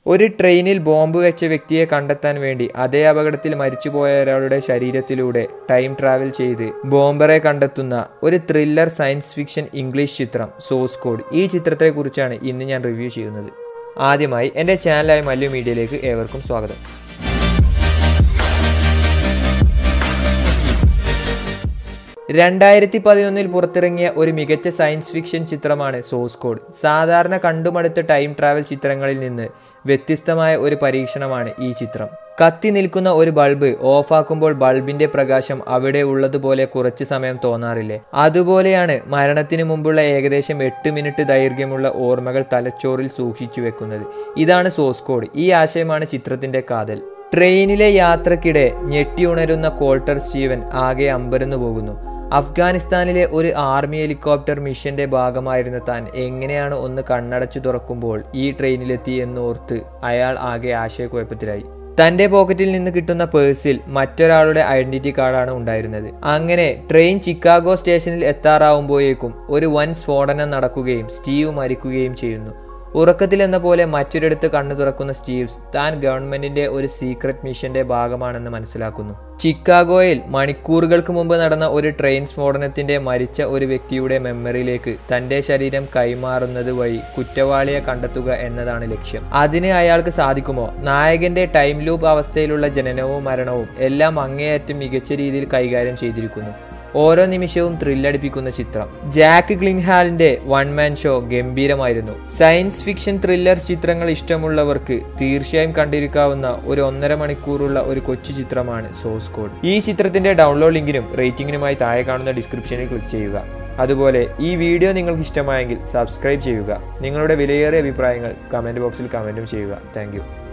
ഒരു ട്രെയിനിൽ ബോംബ് വെച്ച വ്യക്തിയെ കണ്ടെത്താൻ വേണ്ടി അതേ അപകടത്തിൽ മരിച്ചുപോയ ഒരാളുടെ ശരീരത്തിലൂടെ ടൈം ട്രാവൽ ചെയ്ത് ബോംബറെ കണ്ടെത്തുന്ന ഒരു ത്രില്ലർ സയൻസ് ഫിക്ഷൻ ഇംഗ്ലീഷ് ചിത്രം സോഴ്സ് കോഡ് ഈ ചിത്രത്തെക്കുറിച്ചാണ് ഇന്ന് ഞാൻ റിവ്യൂ ചെയ്യുന്നത് ആദ്യമായി എൻ്റെ ചാനലായ മല്ലു മീഡിയയിലേക്ക് ഏവർക്കും സ്വാഗതം രണ്ടായിരത്തി പതിനൊന്നിൽ പുറത്തിറങ്ങിയ ഒരു മികച്ച സയൻസ് ഫിക്ഷൻ ചിത്രമാണ് സോഴ്സ് കോഡ് സാധാരണ കണ്ടുമടുത്ത ടൈം ട്രാവൽ ചിത്രങ്ങളിൽ നിന്ന് വ്യത്യസ്തമായ ഒരു പരീക്ഷണമാണ് ഈ ചിത്രം കത്തി നിൽക്കുന്ന ഒരു ബൾബ് ഓഫാക്കുമ്പോൾ ബൾബിന്റെ പ്രകാശം അവിടെ ഉള്ളതുപോലെ കുറച്ച് സമയം തോന്നാറില്ലേ അതുപോലെയാണ് മരണത്തിന് മുമ്പുള്ള ഏകദേശം എട്ട് മിനിറ്റ് ദൈർഘ്യമുള്ള ഓർമ്മകൾ തലച്ചോറിൽ സൂക്ഷിച്ചു വെക്കുന്നത് ഇതാണ് സോഴ്സ് കോഡ് ഈ ആശയമാണ് ചിത്രത്തിന്റെ കാതൽ ട്രെയിനിലെ യാത്രക്കിടെ ഞെട്ടിയുണരുന്ന കോൾട്ടർ സ്റ്റീവൻ ആകെ അമ്പരന്നു പോകുന്നു അഫ്ഗാനിസ്ഥാനിലെ ഒരു ആർമി ഹെലികോപ്റ്റർ മിഷന്റെ ഭാഗമായിരുന്ന താൻ എങ്ങനെയാണ് ഒന്ന് കണ്ണടച്ചു തുറക്കുമ്പോൾ ഈ ട്രെയിനിലെത്തി എന്നോർത്ത് അയാൾ ആകെ ആശയക്കുഴപ്പത്തിലായി തന്റെ പോക്കറ്റിൽ നിന്ന് കിട്ടുന്ന പേഴ്സിൽ മറ്റൊരാളുടെ ഐഡന്റിറ്റി കാർഡാണ് ഉണ്ടായിരുന്നത് അങ്ങനെ ട്രെയിൻ ചിക്കാഗോ സ്റ്റേഷനിൽ എത്താറാവുമ്പോഴേക്കും ഒരു വൻ സ്ഫോടനം നടക്കുകയും സ്റ്റീവ് മരിക്കുകയും ചെയ്യുന്നു ഉറക്കത്തിൽ എന്ന പോലെ മറ്റൊരിടത്ത് കണ്ണു തുറക്കുന്ന സ്റ്റീവ്സ് താൻ ഗവൺമെന്റിന്റെ ഒരു സീക്രട്ട് മിഷന്റെ ഭാഗമാണെന്ന് മനസ്സിലാക്കുന്നു ചിക്കാഗോയിൽ മണിക്കൂറുകൾക്ക് മുമ്പ് നടന്ന ഒരു ട്രെയിൻ സ്ഫോടനത്തിന്റെ മരിച്ച ഒരു വ്യക്തിയുടെ മെമ്മറിയിലേക്ക് തന്റെ ശരീരം കൈമാറുന്നത് വഴി കുറ്റവാളിയെ കണ്ടെത്തുക എന്നതാണ് ലക്ഷ്യം അതിന് അയാൾക്ക് സാധിക്കുമോ നായകന്റെ ടൈം ലൂപ്പ് അവസ്ഥയിലുള്ള ജനനവും മരണവും എല്ലാം അങ്ങേയറ്റം മികച്ച രീതിയിൽ കൈകാര്യം ചെയ്തിരിക്കുന്നു ഓരോ നിമിഷവും ത്രില്ലടിപ്പിക്കുന്ന ചിത്രം ജാക്ക് ഗ്ലിൻഹാലിന്റെ വൺ മാൻ ഷോ ഗംഭീരമായിരുന്നു സയൻസ് ഫിക്ഷൻ ത്രില്ലർ ചിത്രങ്ങൾ ഇഷ്ടമുള്ളവർക്ക് തീർച്ചയായും കണ്ടിരിക്കാവുന്ന ഒരു ഒന്നര മണിക്കൂറുള്ള ഒരു കൊച്ചു ചിത്രമാണ് സോഴ്സ് കോഡ് ഈ ചിത്രത്തിന്റെ ഡൗൺലോഡ് ലിങ്കിനും റേറ്റിംഗിനുമായി താഴെ കാണുന്ന ഡിസ്ക്രിപ്ഷനിൽ ക്ലിക്ക് ചെയ്യുക അതുപോലെ ഈ വീഡിയോ നിങ്ങൾക്ക് ഇഷ്ടമായെങ്കിൽ സബ്സ്ക്രൈബ് ചെയ്യുക നിങ്ങളുടെ വിലയേറിയ അഭിപ്രായങ്ങൾ കമൻറ്റ് ബോക്സിൽ കമൻറ്റും ചെയ്യുക താങ്ക്